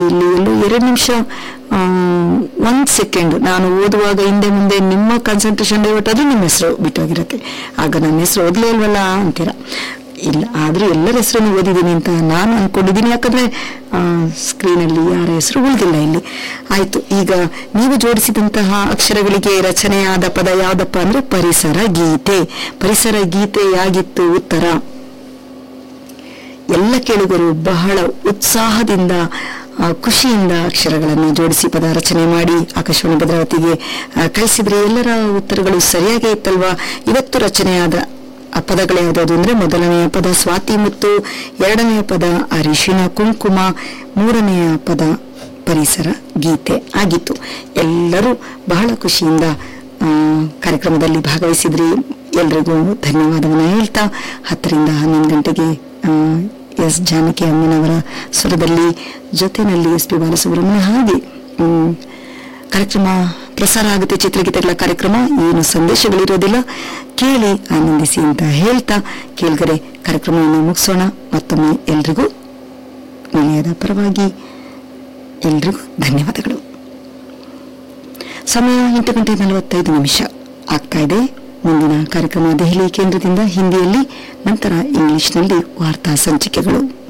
ಇಲ್ಲಿ ಎಲ್ಲೋ ಎರಡು ನಿಮಿಷ ಒಂದ್ ಸೆಕೆಂಡ್ ನಾನು ಓದುವಾಗ ಹಿಂದೆ ಮುಂದೆ ನಿಮ್ಮ ಕಾನ್ಸಂಟ್ರೇಷನ್ ಡೈವರ್ಟ್ ಆದ್ರೆ ನಿಮ್ಮ ಹೆಸರು ಬಿಟ್ಟೋಗಿರತ್ತೆ ಆಗ ನನ್ನ ಹೆಸರು ಓದ್ಲೇ ಇಲ್ವಲ್ಲ ಅಂತೀರ ಇಲ್ಲ ಆದ್ರೂ ಎಲ್ಲರ ಹೆಸರನ್ನು ಓದಿದ್ದೀನಿ ಅಂತ ನಾನು ಅನ್ಕೊಂಡಿದ್ದೀನಿ ಯಾಕಂದ್ರೆ ಸ್ಕ್ರೀನಲ್ಲಿ ಯಾರ ಹೆಸರು ಉಳಿದಿಲ್ಲ ಇಲ್ಲಿ ಆಯ್ತು ಈಗ ನೀವು ಜೋಡಿಸಿದಂತಹ ಅಕ್ಷರಗಳಿಗೆ ರಚನೆಯಾದ ಪದ ಯಾವ್ದಪ್ಪ ಅಂದ್ರೆ ಪರಿಸರ ಗೀತೆ ಪರಿಸರ ಗೀತೆ ಯಾಗಿತ್ತು ಉತ್ತರ ಎಲ್ಲ ಕೇಳುಗರು ಬಹಳ ಉತ್ಸಾಹದಿಂದ ಆ, ಖುಷಿಯಿಂದ ಅಕ್ಷರಗಳನ್ನು ಜೋಡಿಸಿ ಪದ ರಚನೆ ಮಾಡಿ ಆಕಾಶವಾಣಿ ಭದ್ರಾವತಿಗೆ ಆ, ಕಳಿಸಿದ್ರೆ ಎಲ್ಲರ ಉತ್ತರಗಳು ಸರಿಯಾಗೇ ಇತ್ತಲ್ವಾ ಇವತ್ತು ರಚನೆಯಾದ ಆ ಪದಗಳು ಯಾವ್ದಾದ್ರು ಅಂದ್ರೆ ಮೊದಲನೆಯ ಪದ ಸ್ವಾತಿ ಮುತ್ತು ಎರಡನೆಯ ಪದ ಅರಿಶಿನ ಕುಂಕುಮ ಮೂರನೆಯ ಪದ ಪರಿಸರ ಗೀತೆ ಆಗಿತ್ತು ಎಲ್ಲರೂ ಬಹಳ ಖುಷಿಯಿಂದ ಆ, ಕಾರ್ಯಕ್ರಮದಲ್ಲಿ ಭಾಗವಹಿಸಿದ್ರಿ ಎಲ್ರಿಗೂ ಧನ್ಯವಾದವನ್ನು ಹೇಳ್ತಾ ಹತ್ತರಿಂದ ಹನ್ನೊಂದು ಗಂಟೆಗೆ ಆ, ಎಸ್ ಜಾನಕಿ ಅಮ್ಮನವರ ಸ್ವರದಲ್ಲಿ ಜೊತೆನಲ್ಲಿ ಎಸ್ ಪಿ ಬಾಲಸುಬ್ರಹ್ಮಣ್ಯ ಹಾಗೆ ಹ್ಮ್, ಕಾರ್ಯಕ್ರಮ ಪ್ರಸಾರ ಆಗುತ್ತೆ ಚಿತ್ರಗೀತೆಗಳ ಕಾರ್ಯಕ್ರಮ ಏನು ಸಂದೇಶಗಳಿರೋದಿಲ್ಲ ಕೇಳಿ ಆನಂದಿಸಿ ಅಂತ ಹೇಳ್ತಾ ಕೇಳ್ಗರೆ ಕಾರ್ಯಕ್ರಮವನ್ನು ಮುಗಿಸೋಣ ಮತ್ತೊಮ್ಮೆ ಎಲ್ರಿಗೂ ನಿಲಯದ ಪರವಾಗಿ ಎಲ್ರಿಗೂ ಧನ್ಯವಾದಗಳು ಸಮಯ ಎಂಟು ಗಂಟೆ ನಲವತ್ತೈದು ನಿಮಿಷ ಆಗ್ತಾ ಇದೆ ಮುಂದಿನ ಕಾರ್ಯಕ್ರಮ ದೆಹಲಿ ಕೇಂದ್ರದಿಂದ ಹಿಂದಿಯಲ್ಲಿ ನಂತರ ಇಂಗ್ಲಿಷ್ನಲ್ಲಿ ವಾರ್ತಾ ಸಂಚಿಕೆಗಳು